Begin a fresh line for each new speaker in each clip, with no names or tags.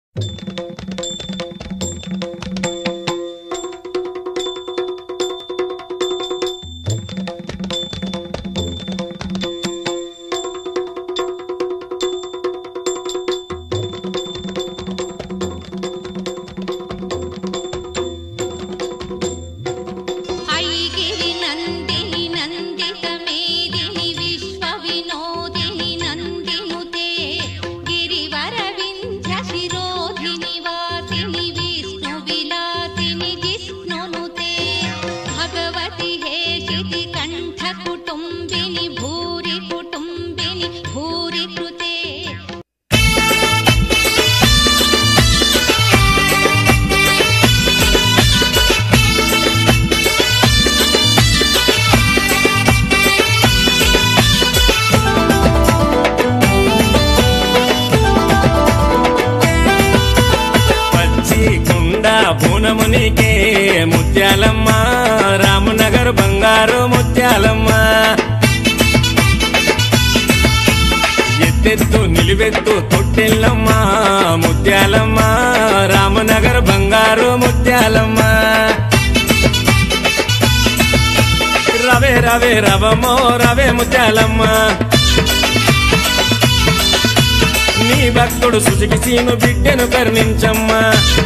ఐగిరి నందిని నందిత మేదిని విశ్వ వినోదిని నందినుతే గిరివర వింధ్య శిరోధిని వాసిని విష్ణు విలాసిని జిష్ణునుతే భగవతి హేషితి కంఠ కుటుంబిని భూరి కుటుంబిని భూరి కృతే
పచ్చి కుండ పూనమునికే ముత్యాలమ్మ రామనగర్ బంగారు ముత్యాలమ్మ ఎత్తెత్తు నిలువెత్తు తొట్టెల్లమ్మ ముత్యాలమ్మ రామనగర్ బంగారు ముత్యాలమ్మ రవే రవే రవమో రవే ముత్యాలమ్మ నీ భక్తుడు సుజుకి సీను బిడ్డను కరుణించమ్మా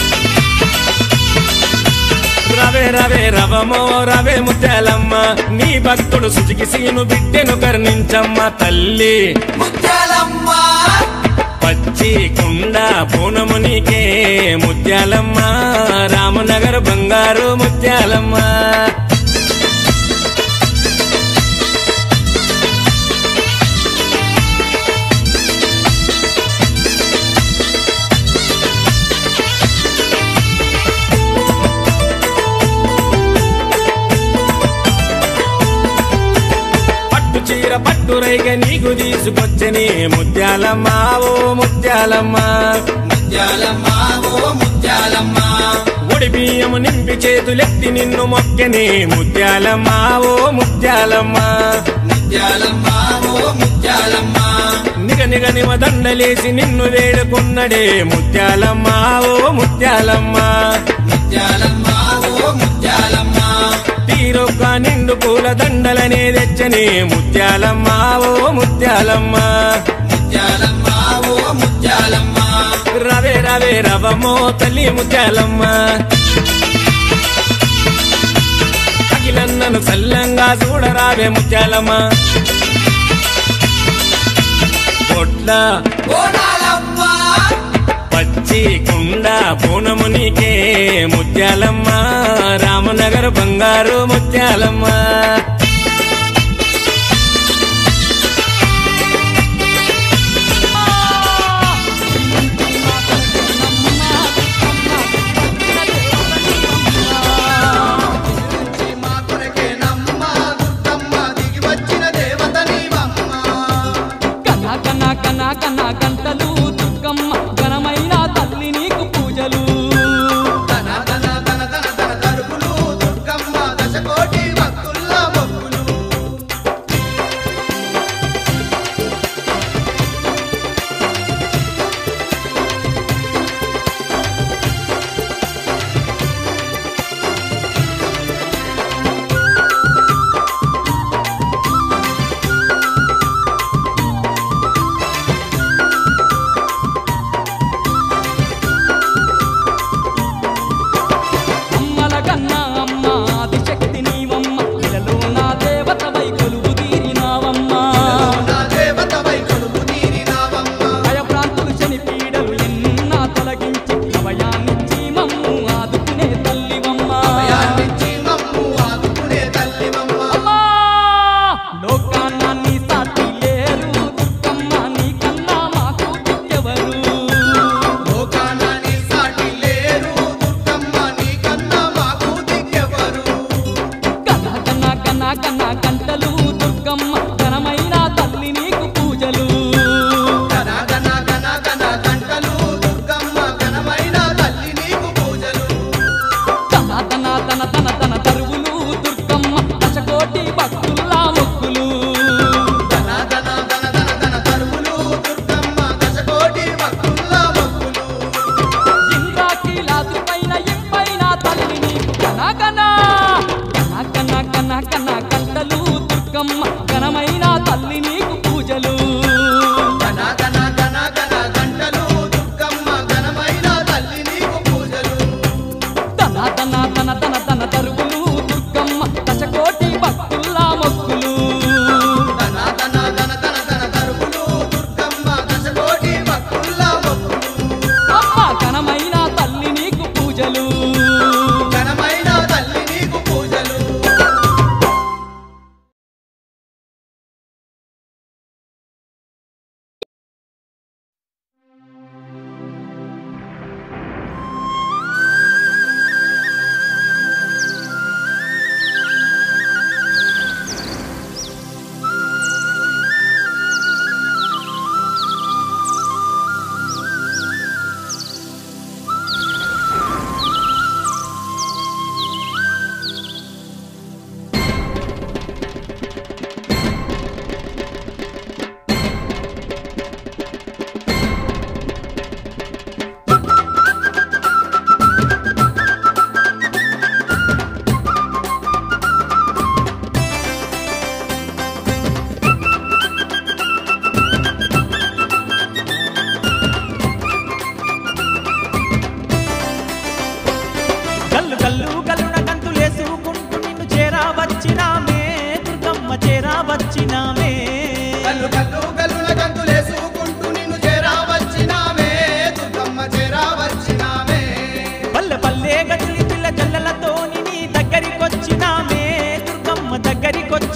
రవే రవే రవమో రవే ముత్యాలమ్మ నీ భక్తుడు సుజుకి సీను బిడ్డను కరుణించమ్మ తల్లి
ముత్యాలమ్మ
పచ్చి కుండ పూనమునికే ముత్యాలమ్మ రామనగర్ బంగారు ముత్యాలమ్మ పట్టు చీర పట్టు రైగ నీకు తీసుకొచ్చని ముత్యాలమ్మ ఓ ముత్యాలమ్మ
ముత్యాలమ్మ ఓ ముత్యాలమ్మ
ఉడి బియ్యము నింపి చేతులెత్తి నిన్ను మొక్కని ముత్యాలమ్మ ఓ ముత్యాలమ్మ
ముత్యాలమ్మ ఓ ముత్యాలమ్మ
నిగ నిగ నిమ దండలేసి నిన్ను వేడుకున్నడే ముత్యాలమ్మ ఓ ముత్యాలమ్మ
ముత్యాలమ్మ ఓ ముత్యాలమ్మ
తీరొక్క నిండు పూల దండలనే తెచ్చని ముత్యాలమ్మ ఓ ముత్యాలమ్మ
ముత్యాలమ్మ ఓ ముత్యాలమ్మ
రవే రవే రవమో తల్లి ముత్యాలమ్మ అఖిలన్నను సల్లంగా చూడరావే ముత్యాలమ్మ పొట్ల
ఓనాలమ్మ
పచ్చి కుండ పూనమునికే ముత్యాలమ్మ రామనగర్ బంగారు ముత్యాలమ్మ
మా కొరకే నమ్మ దుర్గమ్మ దిగి వచ్చిన దేవత నీవమ్మ
కన కన కన కన గంటలు దుర్గమ్మ ఘనమైన తల్లి నీకు పూజలు
తన తన తన తన తన తరుపులు దుర్గమ్మ దశకోటి భక్తుల్ల మొక్కులు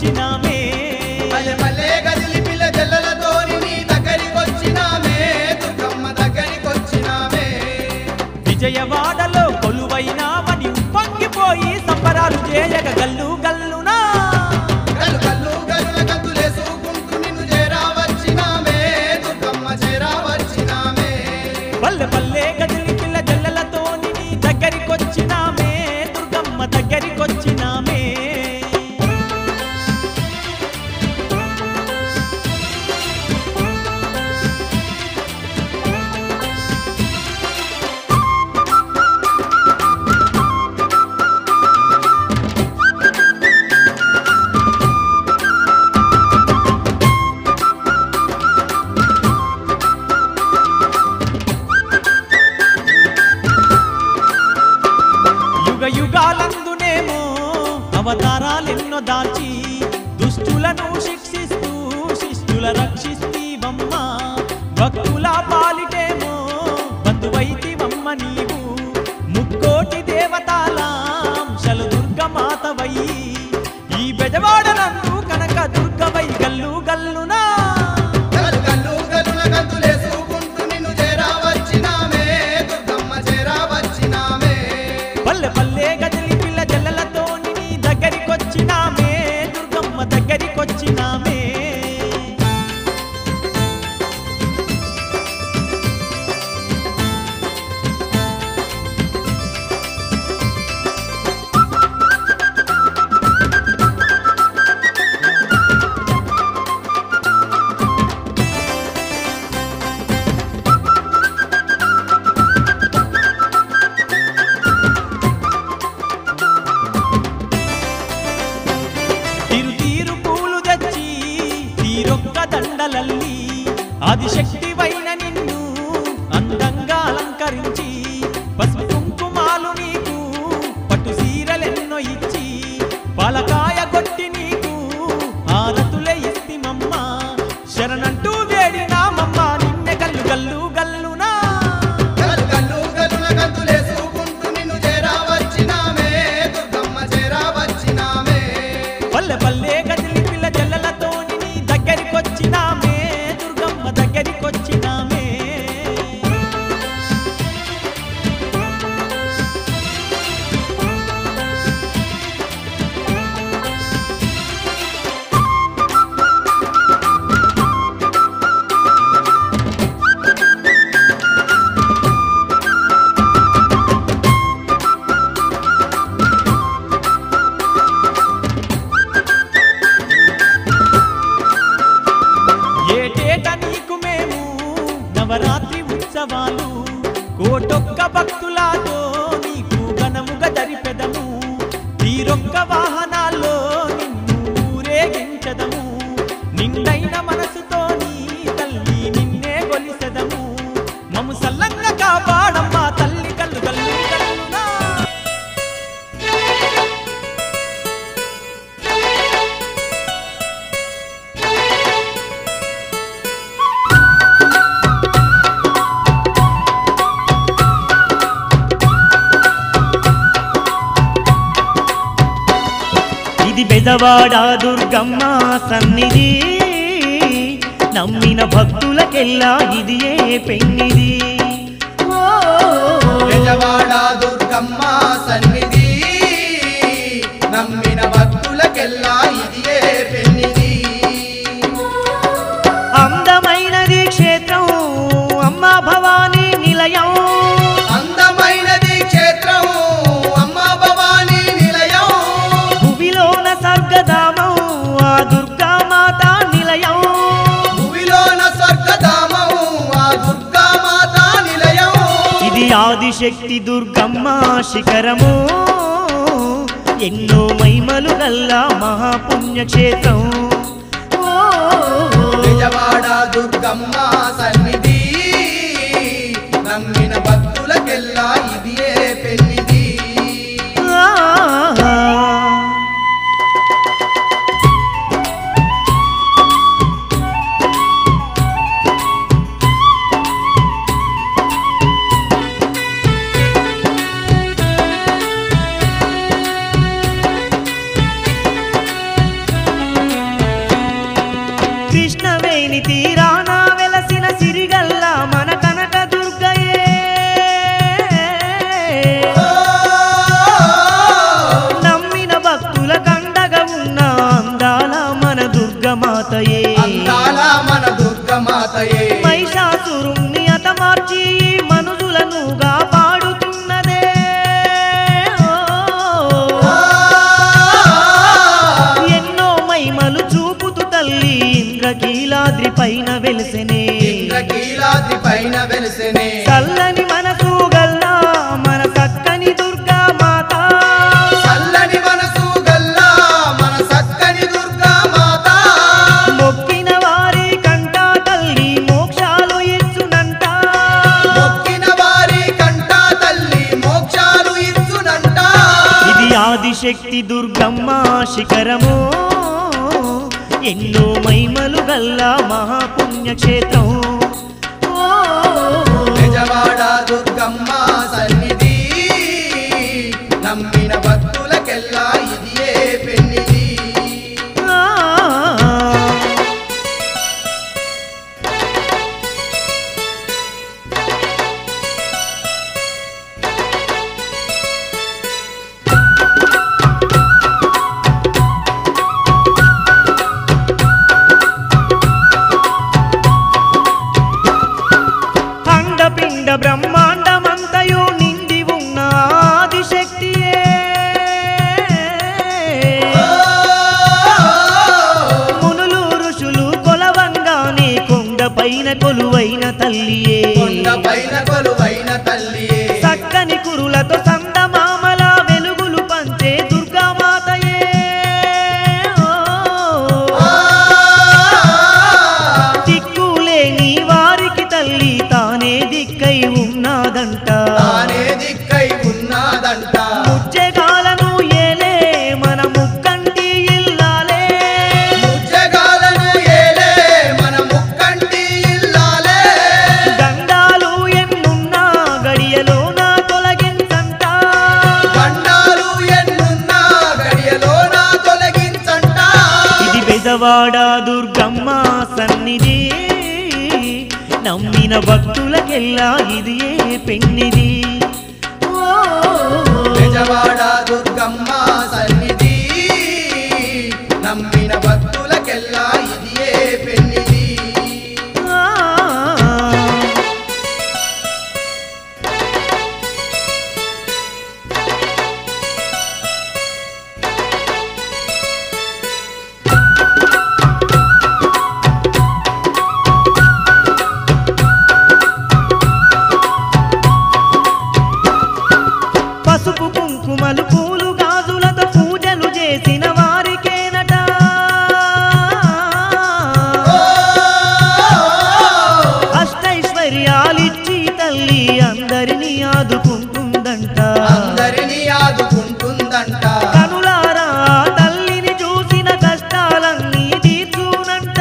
దగ్గరికొచ్చినామే
మల్లె మల్లె గదిలి పిల్ల జల్లలతోని నీ దగ్గరికొచ్చినామే దుర్గమ్మ దగ్గరికొచ్చినామే
విజయవాడలో కొలువైనామని ఉప్పొంగిపోయి సంబరాలు చేయగ గల్లు గల్లునా
గల్లు గల్లు గల్లుల గంతులేసుకుంటూ నిన్ను చేరావచ్చినామే దుర్గమ్మ చేరావచ్చినామే
పల్లె పల్లె గదిలి పిల్ల జల్లలతోని నీ దగ్గరికొచ్చినామే దుర్గమ్మ దగ్గరికొచ్చినామే యుగ యుగాలందునేమో అవతారాలెన్నో దాల్చి దుష్టులను శిక్షిస్తూ శిష్టుల రక్షిస్తీవమ్మ భక్తుల పాలిటేమో బంధువైతివమ్మ నీవు ముక్కోటి దేవతాలాంశలు దుర్గమాతవై ఈ బెజవాడనందు కనక దుర్గవై గల్లు గల్లునా
గల్లు గల్లు గల్లుల గంతులేసుకుంటూ నిన్ను చేరావచ్చినామే దుర్గమ్మ చేరావచ్చినామే
పల్లె పల్లె గదిలి పిల్ల జల్లలతో నీ దగ్గరికొచ్చినామే దుర్గమ్మ దగ్గరికొచ్చినామే తీరు తీరు పూలు తెచ్చి తీరొక్క దండలల్లి ఆదిశక్తివైన నిన్ను అందంగా అలంకరించి పసుపు కుంకుమాలు నీకు పట్టు సీరలెన్నో ఇచ్చి పాలకాయ కొట్టి నీకు ఆరతులే ఇస్తిమమ్మ శరణంటూ వేడినామమ్మ నిన్నె గల్లు గల్లు గల్లునా
గల్లు గల్లు గల్లుల గంతులేసుకుంటూ నిన్ను చేరావచ్చినామే దుర్గమ్మ చేరావచ్చినామే
పల్లె పల్లె గదిలి పిల్ల జల్లలతో నీ దగ్గరికొచ్చినామే దుర్గమ్మ దగ్గరికొచ్చినామే ఏటేట నీకు మేము నవరాత్రి ఉత్సవాలు కోటొక్క భక్తులతో నీకు ఘనముగా జరిపెదము తీరొక్క వాహనాల్లో నిన్ను ఊరేగించదము నిండైన మనసుతో నీ తల్లి నిన్నే గొలిసెదము మము సల్లంగా కాపాడమ్మా తల్లి కల్లు కల్లు కల్లునా
ఇది బెదవాడ దుర్గమ్మ సన్నిధి నమ్మిన భక్తులకెల్లా ఇది ఏ పెన్నిది ఓ,
బెజవాడ దుర్గమ్మ సన్నిధి నమ్మిన భక్తులకెల్లా ఇదియే పెన్నిది
అందమైనది క్షేత్రం అమ్మ భవానీ నిలయం
అందమైనది క్షేత్రం అమ్మ భవానీ నిలయం
భువిలోన స్వర్గధామం ఆ దుర్గామాత నిలయం
భూమిలోన స్వర్గధామం ఆ దుర్గామాత నిలయం
ఇది ఆదిశక్తి దుర్గమ్మ శిఖరము ఎన్నో మహిమలు గల్లా మహాపుణ్యక్షేత్రం ఓ,
బెజవాడ దుర్గమ్మ సన్నిధి నమ్మిన భక్తులకెల్లా ఇదియే పెన్నిది
ఆ, ఆదిశక్తి దుర్గమ్మ శిఖరము ఎన్నో మైమలు గల్లా మహాపుణ్యక్షేత్రం ఓ,
నిజవాడ దుర్గమ్మ సన్నిధి నమ్మిన భక్తులకెల్లా ఇదియే పెన్నిది
ఆ. అండపిండ బ్రహ్మాండమంతయు నిండి ఉన్న ఆదిశక్తియే మునులు ఋషులు కొలవంగానే కొండ పైన కొలువైన తల్లియే
కొండ పైన కొలువైన తల్లియే
చక్కని కురులతో సందమామల వెలుగులు పంచే దుర్గామాతయే ఓ. దిక్కులేని వారికి తల్లి తానే దిక్కై ఉన్నాదంట
తానే దిక్కై ఉన్నదంట
ముజ్జగాలను ఏలే మన ముక్కంటి ఇల్లాలే
ముచ్చగాలను ఏలే మన ముక్కంటి ఇల్లాలే
గండాలు ఎన్నున్నా గడియలోన తొలగించంట
గండాలు ఎన్నున్నా గడియలోన తొలగించంట
ఇది బెజవాడ దుర్గమ్మ సన్నిధి నమ్మిన భక్తులకెల్లా ఇది ఏ పెన్నిది ఓ.
నిజవాడ దుర్గమ్మ సన్నిధి నమ్మిన భక్తులకెల్లా ఇదియే పెన్నిది
ఆ. పసుపు కుంకుమలు పూలు గాజులతో పూజలు చేసిన వారికేనట అష్టైశ్వర్యాలిచ్చి తల్లి అందరినీ ఆదుకుంటుందంట
అందరినీ ఆదుకుంటుందంట
కనులారా తల్లిని చూసిన కష్టాలన్నీ తీర్చునంట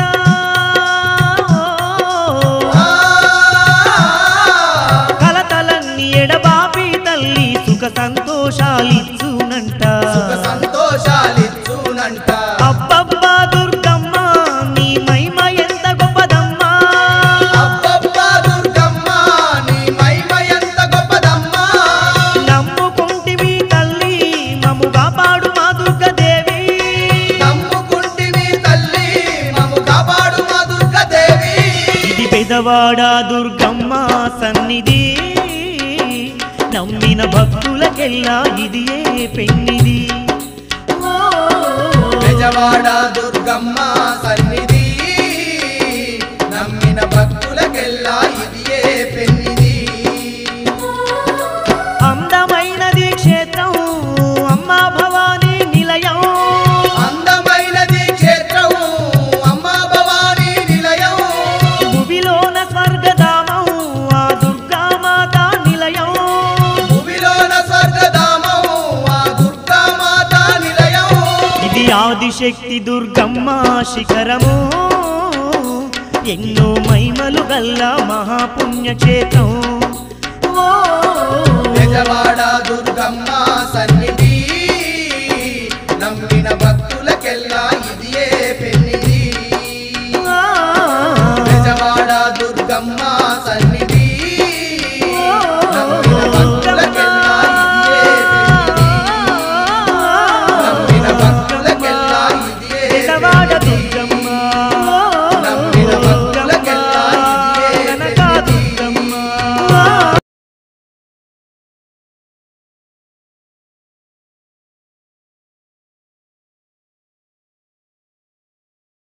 కలతలన్నీ ఎడబాపి తల్లి సుఖ సంతోషాలిచ్చునంట
సుఖ సంతోషాలిచ్చునంట
అబ్బబ్బా దుర్గమ్మ నీ మహిమ ఎంత గొప్పదమ్మా
అబ్బబ్బా దుర్గమ్మ నీ మహిమ ఎంత గొప్పదమ్మా
నమ్ముకుంటివి తల్లి మము కాపాడు మా దుర్గదేవి
నమ్ముకుంటివి తల్లి మము కాపాడు మా దుర్గదేవి
ఇది పెదవాడ దుర్గమ్మ సన్నిధి నమ్మిన భక్తులకెల్లా ఇది ఏ పెన్నిది ఓ.
నిజవాడ దుర్గమ్మ సన్నిధి నమ్మిన భక్తులకెల్లా ఇదియే పెన్నిది
అందమైనది క్షేత్రం అమ్మా భవానీ నిలయం
అందమైనది క్షేత్రం అమ్మా భవానీ నిలయం
భువిలోన స్వర్గధామం ఆ దుర్గామాత నిలయం
భూమిలోన స్వర్గధామం ఆ దుర్గామాత నిలయం
ఇది ఆదిశక్తి దుర్గమ్మ శిఖరము ఎన్నో మహిమలు గల్లా మహాపుణ్యక్షేత్రం ఓ